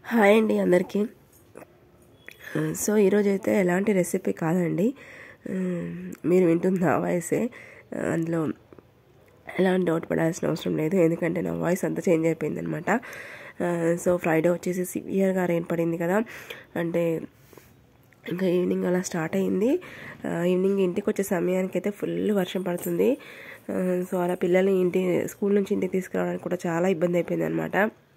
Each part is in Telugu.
హాయ్ అండి అందరికీ సో ఈరోజు అయితే ఎలాంటి రెసిపీ కాదండి మీరు వింటుంది నా వాయిసే అందులో ఎలాంటి డౌట్ పడాల్సిన అవసరం లేదు ఎందుకంటే నా వాయిస్ అంతా చేంజ్ అయిపోయింది అనమాట సో ఫ్రైడే వచ్చేసి సివియర్గా రెయిన్ పడింది కదా అంటే ఇంకా ఈవినింగ్ అలా స్టార్ట్ అయింది ఈవినింగ్ ఇంటికి వచ్చే సమయానికి అయితే ఫుల్ వర్షం పడుతుంది సో అలా పిల్లల్ని ఇంటి స్కూల్ నుంచి ఇంటికి తీసుకురావడానికి కూడా చాలా ఇబ్బంది అయిపోయింది అనమాట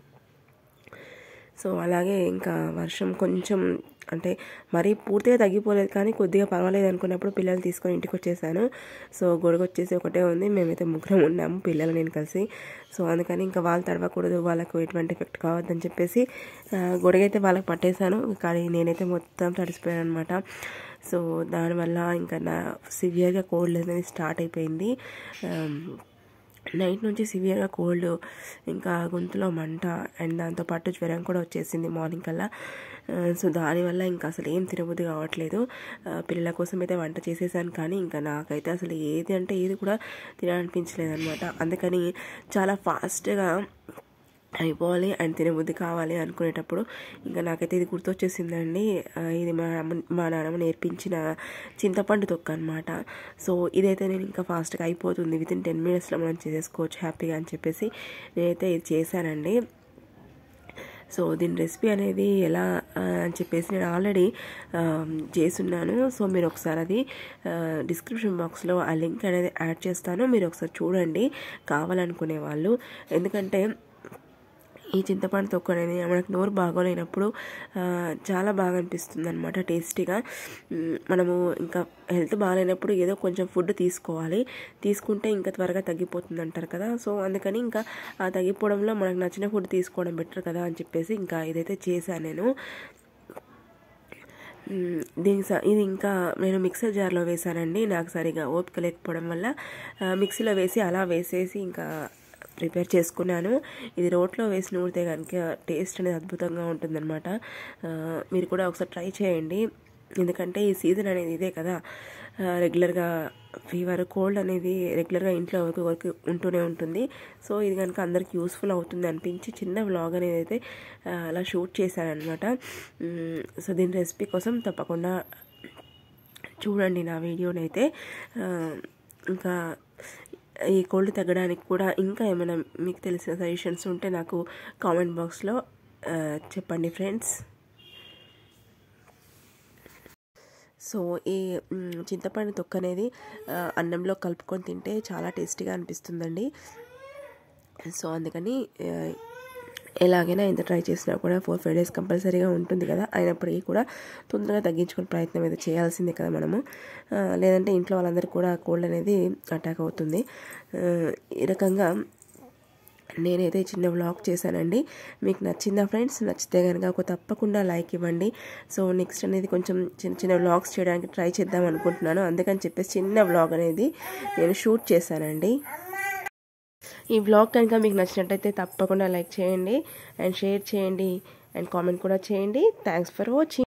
సో అలాగే ఇంకా వర్షం కొంచెం అంటే మరీ పూర్తిగా తగ్గిపోలేదు కానీ కొద్దిగా పర్వాలేదు అనుకున్నప్పుడు పిల్లలు తీసుకొని ఇంటికి వచ్చేసాను సో గొడుగు వచ్చేసి ఒకటే ఉంది మేమైతే ముగ్గురం ఉన్నాము పిల్లలు నేను కలిసి సో అందుకని ఇంకా వాళ్ళు తడవకూడదు వాళ్ళకు ఎటువంటి ఎఫెక్ట్ కావద్దని చెప్పేసి గొడుగైతే వాళ్ళకి పట్టేశాను కానీ నేనైతే మొత్తం తడిసిపోయాను అనమాట సో దానివల్ల ఇంకా నా సివియర్గా కోల్డ్ అనేది స్టార్ట్ అయిపోయింది నైట్ నుంచి సివియర్గా కోల్డ్ ఇంకా గొంతులో మంట అండ్ దాంతోపాటు జ్వరం కూడా వచ్చేసింది మార్నింగ్ కల్లా సో దానివల్ల ఇంకా అసలు ఏం తినబుద్ధి కావట్లేదు పిల్లల కోసం అయితే వంట చేసేసాను కానీ ఇంకా నాకైతే అసలు ఏది అంటే ఏది కూడా తినాలనిపించలేదు అనమాట అందుకని చాలా ఫాస్ట్గా అయిపోవాలి అండ్ తినబుద్ధి కావాలి అనుకునేటప్పుడు ఇంకా నాకైతే ఇది గుర్తొచ్చేసిందండి ఇది మా అమ్మ మా నాన్నమ్మ నేర్పించిన చింతపండు తొక్క అనమాట సో ఇదైతే నేను ఇంకా ఫాస్ట్గా అయిపోతుంది విత్ ఇన్ టెన్ మినిట్స్లో మనం చేసేసుకోవచ్చు హ్యాపీగా అని చెప్పేసి నేనైతే ఇది చేశానండి సో దీని రెసిపీ అనేది ఎలా అని చెప్పేసి నేను ఆల్రెడీ చేస్తున్నాను సో మీరు ఒకసారి అది డిస్క్రిప్షన్ బాక్స్లో ఆ లింక్ అనేది యాడ్ చేస్తాను మీరు ఒకసారి చూడండి కావాలనుకునే వాళ్ళు ఎందుకంటే ఈ చింతపండు తొక్కు అనేది మనకు నోరు బాగోలేనప్పుడు చాలా బాగా అనిపిస్తుంది అనమాట టేస్టీగా మనము ఇంకా హెల్త్ బాగాలేనప్పుడు ఏదో కొంచెం ఫుడ్ తీసుకోవాలి తీసుకుంటే ఇంకా త్వరగా తగ్గిపోతుంది అంటారు కదా సో అందుకని ఇంకా ఆ తగ్గిపోవడంలో మనకు నచ్చిన ఫుడ్ తీసుకోవడం బెటర్ కదా అని చెప్పేసి ఇంకా ఇదైతే చేశాను నేను దీనికి ఇది ఇంకా నేను మిక్సర్ జార్లో వేసానండి నాకు సరిగా ఓపిక లేకపోవడం వల్ల మిక్సీలో వేసి అలా వేసేసి ఇంకా ప్రిపేర్ చేసుకున్నాను ఇది రోట్లో వేసి నూరితే కనుక టేస్ట్ అనేది అద్భుతంగా ఉంటుందన్నమాట మీరు కూడా ఒకసారి ట్రై చేయండి ఎందుకంటే ఈ సీజన్ అనేది ఇదే కదా రెగ్యులర్గా ఫీవర్ కోల్డ్ అనేది రెగ్యులర్గా ఇంట్లో వరకు వరకు ఉంటూనే ఉంటుంది సో ఇది కనుక అందరికి యూస్ఫుల్ అవుతుంది అనిపించి చిన్న వ్లాగ్ అనేది అయితే అలా షూట్ చేశానమాట సో దీని రెసిపీ కోసం తప్పకుండా చూడండి నా వీడియోనైతే ఇంకా ఈ కోల్డ్ తగ్గడానికి కూడా ఇంకా ఏమైనా మీకు తెలిసిన సజెషన్స్ ఉంటే నాకు కామెంట్ బాక్స్లో చెప్పండి ఫ్రెండ్స్ సో ఈ చింతపండు తొక్క అనేది అన్నంలో కలుపుకొని తింటే చాలా టేస్టీగా అనిపిస్తుందండి సో అందుకని ఎలాగైనా ఎంత ట్రై చేసినా కూడా ఫోర్ ఫైవ్ డేస్ కంపల్సరీగా ఉంటుంది కదా అయినప్పటికీ కూడా తొందరగా తగ్గించుకునే ప్రయత్నం అయితే చేయాల్సిందే కదా మనము లేదంటే ఇంట్లో వాళ్ళందరికీ కూడా కోల్డ్ అనేది అటాక్ అవుతుంది ఈ రకంగా నేనైతే చిన్న వ్లాగ్ చేశానండి మీకు నచ్చిందా ఫ్రెండ్స్ నచ్చితే కనుక ఒక తప్పకుండా లైక్ ఇవ్వండి సో నెక్స్ట్ అనేది కొంచెం చిన్న చిన్న వ్లాగ్స్ చేయడానికి ట్రై చేద్దాం అనుకుంటున్నాను అందుకని చెప్పేసి చిన్న వ్లాగ్ అనేది నేను షూట్ చేశానండి ఈ వ్లాగ్ కనుక మీకు నచ్చినట్టయితే తప్పకుండా లైక్ చేయండి అండ్ షేర్ చేయండి అండ్ కామెంట్ కూడా చేయండి థ్యాంక్స్ ఫర్ వాచింగ్